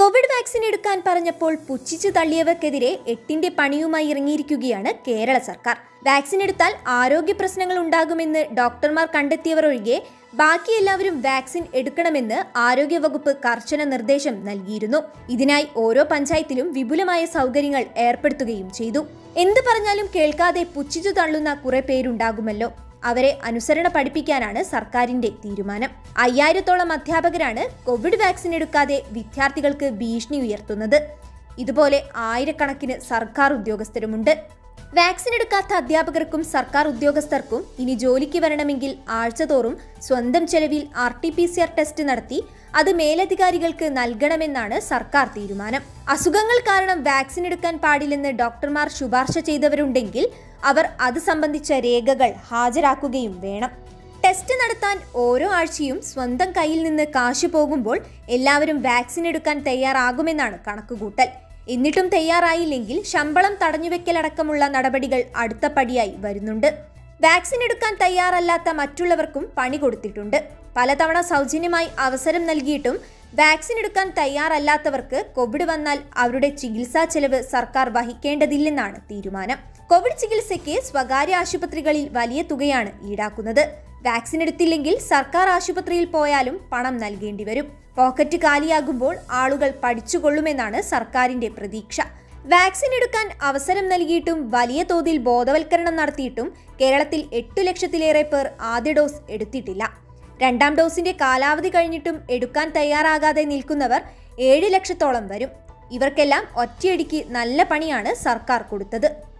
Covid vaccine എടുക്കാൻ പറഞ്ഞപ്പോൾ പുച്ഛിച്ചു തള്ളിയവർക്കെതിരെ എട്ടിന്റെ പണിയുമായി ഇറങ്ങിയിരിക്കുകയാണ് കേരള സർക്കാർ വാക്സിൻ എടുത്താൽ ആരോഗ്യ പ്രശ്നങ്ങൾ ഉണ്ടാകുമെന്ന് ഡോക്ടർമാർ കണ്ടെത്തിയവർ ഒഴികെ ബാക്കി എല്ലാവരും വാക്സിൻ എടുക്കണമെന്ന് ആരോഗ്യവകുപ്പ് കർശന നിർദ്ദേശം നൽകിയിരുന്നു ഇതിനായി ഓരോ പഞ്ചായത്തിലും വിപുലമായ സൗകര്യങ്ങൾ ഏർപ്പെടുത്തുകയും ചെയ്തു എന്ത് പറഞ്ഞാലും കേൾക്കാതെ പുച്ഛിച്ചു തള്ളുന്ന കുറെ പേരുണ്ടാകുമല്ലോ അവരെ അനുസരണ പഠിപ്പിക്കാനാണ് സർക്കാരിന്റെ തീരുമാനം അയ്യായിരത്തോളം അധ്യാപകരാണ് കോവിഡ് വാക്സിൻ എടുക്കാതെ വിദ്യാർത്ഥികൾക്ക് ഭീഷണി ഉയർത്തുന്നത് ഇതുപോലെ ആയിരക്കണക്കിന് സർക്കാർ ഉദ്യോഗസ്ഥരുമുണ്ട് വാക്സിൻ എടുക്കാത്ത അധ്യാപകർക്കും സർക്കാർ ഉദ്യോഗസ്ഥർക്കും ഇനി ജോലിക്ക് വരണമെങ്കിൽ ആഴ്ചതോറും സ്വന്തം ചെലവിൽ R T P C R test നടത്തി അത് മേലധികാരികൾക്ക് നൽകണമെന്നാണ് സർക്കാർ തീരുമാനം അസുഖങ്ങൾ കാരണം വാക്സിൻ എടുക്കാൻ പാടില്ലെന്ന് ഡോക്ടർമാർ ശുപാർശ ചെയ്തവരുണ്ടെങ്കിൽ അവർ അത് സംബന്ധിച്ച രേഖകൾ ഹാജരാക്കുകയും വേണം ടെസ്റ്റ് നടത്താൻ ഓരോ ആഴ്ചയും സ്വന്തം കയ്യിൽ നിന്ന് കാശ് പോകുമ്പോൾ എല്ലാവരും വാക്സിൻ എടുക്കാൻ തയ്യാറാകുമെന്നാണ് കണക്കുകൂട്ടൽ എന്നിട്ടും തയ്യാറായില്ലെങ്കിൽ ശമ്പളം തടഞ്ഞുവെക്കലടക്കമുള്ള നടപടികൾ അടുത്ത പടിയായി വരുന്നുണ്ട് വാക്സിൻ എടുക്കാൻ തയ്യാറല്ലാത്ത മറ്റുള്ളവർക്കും പണി കൊടുത്തിട്ടുണ്ട് പലതവണ സൗജന്യമായി അവസരം നൽകിയിട്ടും വാക്സിൻ എടുക്കാൻ തയ്യാറല്ലാത്തവർക്ക് കോവിഡ് വന്നാൽ അവരുടെ ചികിത്സാ ചെലവ് സർക്കാർ വഹിക്കേണ്ടതില്ലെന്നാണ് തീരുമാനം കോവിഡ് ചികിത്സയ്ക്ക് സ്വകാര്യ ആശുപത്രികളിൽ വലിയ തുകയാണ് ഈടാക്കുന്നത് വാക്സിൻ എടുത്തില്ലെങ്കിൽ സർക്കാർ ആശുപത്രിയിൽ പോയാലും പണം നൽകേണ്ടി വരും പോക്കറ്റ് കാലിയാകുമ്പോൾ ആളുകൾ പഠിച്ചുകൊള്ളുമെന്നാണ് സർക്കാരിന്റെ പ്രതീക്ഷ വാക്സിൻ എടുക്കാൻ അവസരം നൽകിയിട്ടും വലിയ തോതിൽ ബോധവൽക്കരണം നടത്തിയിട്ടും കേരളത്തിൽ എട്ടു ലക്ഷത്തിലേറെ പേർ ആദ്യ ഡോസ് എടുത്തിട്ടില്ല രണ്ടാം ഡോസിന്റെ കാലാവധി കഴിഞ്ഞിട്ടും എടുക്കാൻ തയ്യാറാകാതെ നിൽക്കുന്നവർ ഏഴ് ലക്ഷത്തോളം വരും ഇവർക്കെല്ലാം ഒറ്റയടിക്ക് നല്ല പണിയാണ് സർക്കാർ കൊടുത്തത്